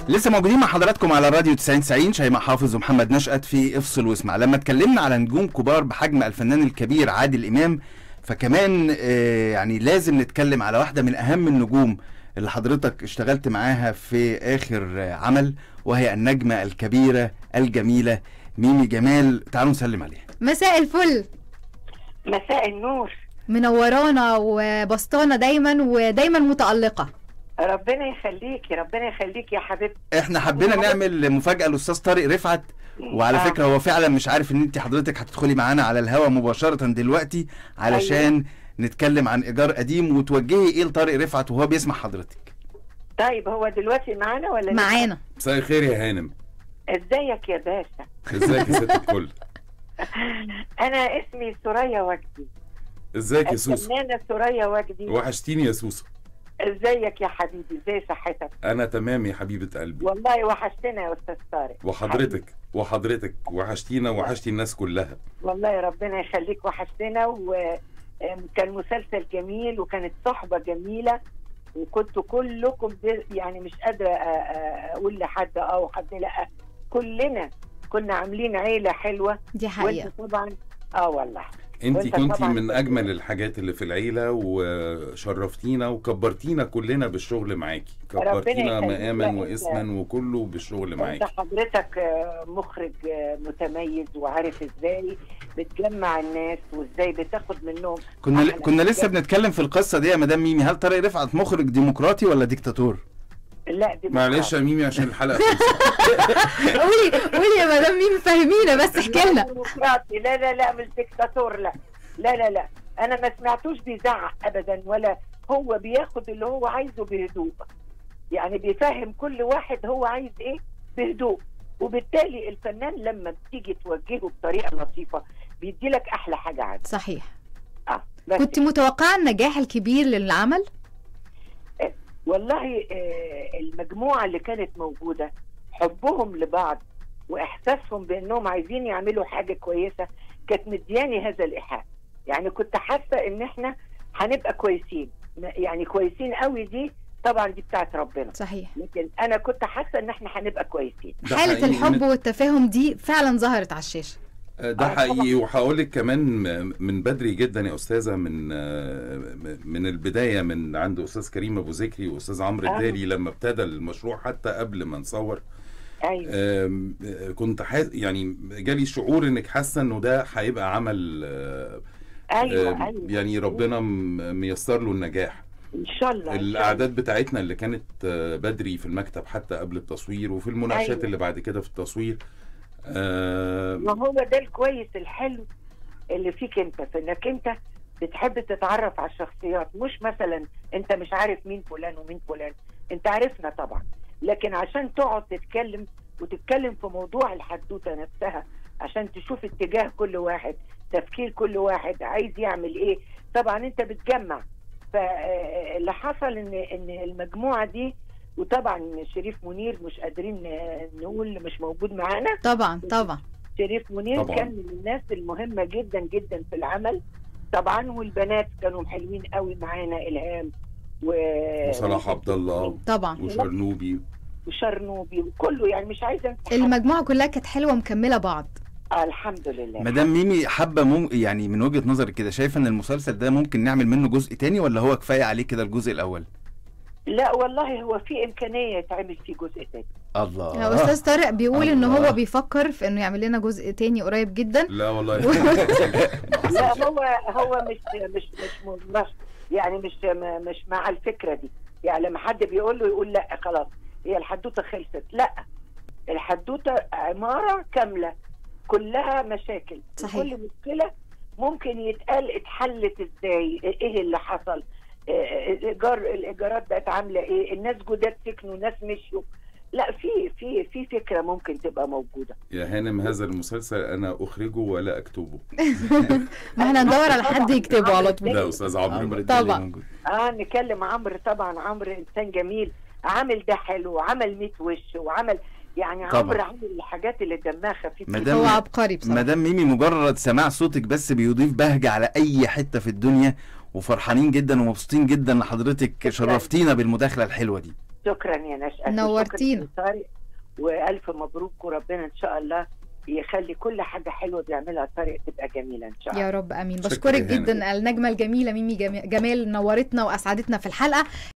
لسه موجودين مع حضراتكم على راديو 90 90 شيماء حافظ ومحمد نشأت في افصل واسمع لما اتكلمنا على نجوم كبار بحجم الفنان الكبير عادل امام فكمان آه، يعني لازم نتكلم على واحده من اهم النجوم اللي حضرتك اشتغلت معاها في اخر آه، عمل وهي النجمه الكبيره الجميله ميمي جمال تعالوا نسلم عليها مساء الفل مساء النور منورانا وبسطانا دايما ودايما متألقة ربنا يخليكي ربنا يخليكي يا حبيبتي احنا حبينا نعمل مفاجاه لاستاذ طارق رفعت وعلى آه. فكره هو فعلا مش عارف ان انت حضرتك هتدخلي معانا على الهوا مباشره دلوقتي علشان نتكلم عن ايجار قديم وتوجهي ايه لطارق رفعت وهو بيسمع حضرتك طيب هو دلوقتي معانا ولا لسه؟ معانا مساء الخير يا هانم ازيك يا باشا ازيك يا ست الكل انا اسمي سوريا وجدي ازيك يا سوسو الفنانه سوريا وجدي وحشتيني يا سوسو ازيك يا حبيبي ازاي صحتك انا تمام يا حبيبه قلبي والله وحشتنا يا استاذ طارق وحضرتك وحضرتك وحشتينا وحشتي الناس كلها والله ربنا يخليك وحشتنا وكان مسلسل جميل وكانت صحبه جميله وكنتوا كلكم ب- يعني مش قادره أ- أ- اقول لحد اه وحد لا كلنا كنا عاملين عيله حلوه دي حقيقة وانت طبعا اه والله انت وانت كنتي طبعاً من كنت- اجمل الحاجات اللي في العيله وشرفتينا وكبرتينا كلنا بالشغل معاكي كبرتينا يخليك. مقاما لا، انت- واسما وكله بالشغل انت معاكي حضرتك آه، مخرج آه، متميز وعارف ازاي بتجمع الناس وازاي بتاخد منهم كنا أحلى كنا لسه حاجات. بنتكلم في القصه دي يا مدام ميمي هل طارق رفعت مخرج ديمقراطي ولا ديكتاتور لا دي معلش يا ميمي عشان الحلقه خلصت قولي قولي يا مدام مين فاهمينا بس احكي لنا ديمقراطي لا لا لا مش ديكتاتور لا لا لا لا انا ما سمعتوش بيزعق ابدا ولا هو بياخد اللي هو عايزه بهدوء يعني بيفهم كل واحد هو عايز ايه بهدوء وبالتالي الفنان لما بتيجي توجهه بطريقه لطيفه بيدي لك احلى حاجه عنده صحيح اه بس كنت متوقعة النجاح الكبير للعمل والله آه، المجموعة اللي كانت موجودة حبهم لبعض وإحساسهم بأنهم عايزين يعملوا حاجة كويسة كانت مدياني هذا الإيحاء يعني كنت حاسة إن إحنا هنبقى كويسين م- يعني كويسين قوي دي طبعا دي بتاعت ربنا صحيح لكن أنا كنت حاسة إن إحنا هنبقى كويسين ده حالة حقيقي. الحب والتفاهم دي فعلا ظهرت على الشاشة ده آه، حقيقي وهقول لك كمان م- من بدري جدا يا استاذه من آه، م- من البدايه من عند استاذ كريم ابو ذكري واستاذ عمرو آه. الدالي لما ابتدى المشروع حتى قبل ما نصور أيوة آم، آه، كنت حاس يعني جالي شعور انك حاسه انه ده هيبقى عمل آه، أيوة آه، أيوة يعني ربنا م- ميسر له النجاح إن شاء الله إن شاء الله. الاعداد بتاعتنا اللي كانت آه، بدري في المكتب حتى قبل التصوير وفي المناقشات أيوة. اللي بعد كده في التصوير آه، ما هو ده الكويس الحلو اللي فيك انت في انك انت بتحب تتعرف على الشخصيات مش مثلا انت مش عارف مين فلان ومين فلان انت عارفنا طبعا لكن عشان تقعد تتكلم وتتكلم في موضوع الحدوته نفسها عشان تشوف اتجاه كل واحد تفكير كل واحد عايز يعمل ايه طبعا انت بتجمع فاللي حصل ان ان المجموعه دي وطبعا شريف منير مش قادرين نقول مش موجود معانا طبعا طبعا شريف منير طبعاً. كان من الناس المهمة جدا جدا في العمل طبعا والبنات كانوا حلوين قوي معانا إلهام و... وصلاح عبد الله طبعا وشرنوبي وشرنوبي وكله يعني مش عايزة أنسى حد. المجموعة كلها كانت حلوة ومكملة بعض آه الحمد لله مدام ميمي حابه مم... يعني من وجهه نظرك كده شايفه ان المسلسل ده ممكن نعمل منه جزء تاني ولا هو كفايه عليه كده الجزء الاول لا والله هو في إمكانية يتعمل فيه جزء تاني الله هو استاذ طارق بيقول ان الله. هو بيفكر في انه يعمل لنا جزء تاني قريب جدا لا والله لا هو هو مش مش مش مش يعني مش م- مش مع الفكرة دي يعني لما حد بيقول له يقول لا خلاص هي الحدوتة خلصت لا الحدوتة عمارة كاملة كلها مشاكل صحيح. كل مشكلة ممكن يتقال اتحلت ازاي ايه اللي حصل إيه الايجار الايجارات بقت عامله ايه الناس جداد سكنوا ناس مشيوا لا في في في فكره ممكن تبقى موجوده يا هانم هذا المسلسل انا اخرجه ولا اكتبه ما احنا ندور على حد يكتبه على طول لا استاذ عمرو عمرو بقى. الدالي طبعا. موجود. اه نكلم عمرو طبعا عمرو انسان جميل عامل ده حلو وعمل 100 وش وعمل يعني طبعا. عمرو عامل الحاجات اللي دمها خفيف مدام هو عبقري بصراحة مدام ميمي مجرد سماع صوتك بس بيضيف بهجة على أي حتة في الدنيا وفرحانين جدا ومبسوطين جدا لحضرتك شرفتينا بالمداخلة الحلوة دي شكرا يا نشأة نورتينا. وشكراً لطارق والف مبروك وربنا ان شاء الله يخلي كل حاجه حلوه بيعملها طارق تبقى جميله ان شاء الله يا رب امين شكراً بشكرك يا هانم. جدا النجمه الجميله ميمي جمال نورتنا واسعدتنا في الحلقه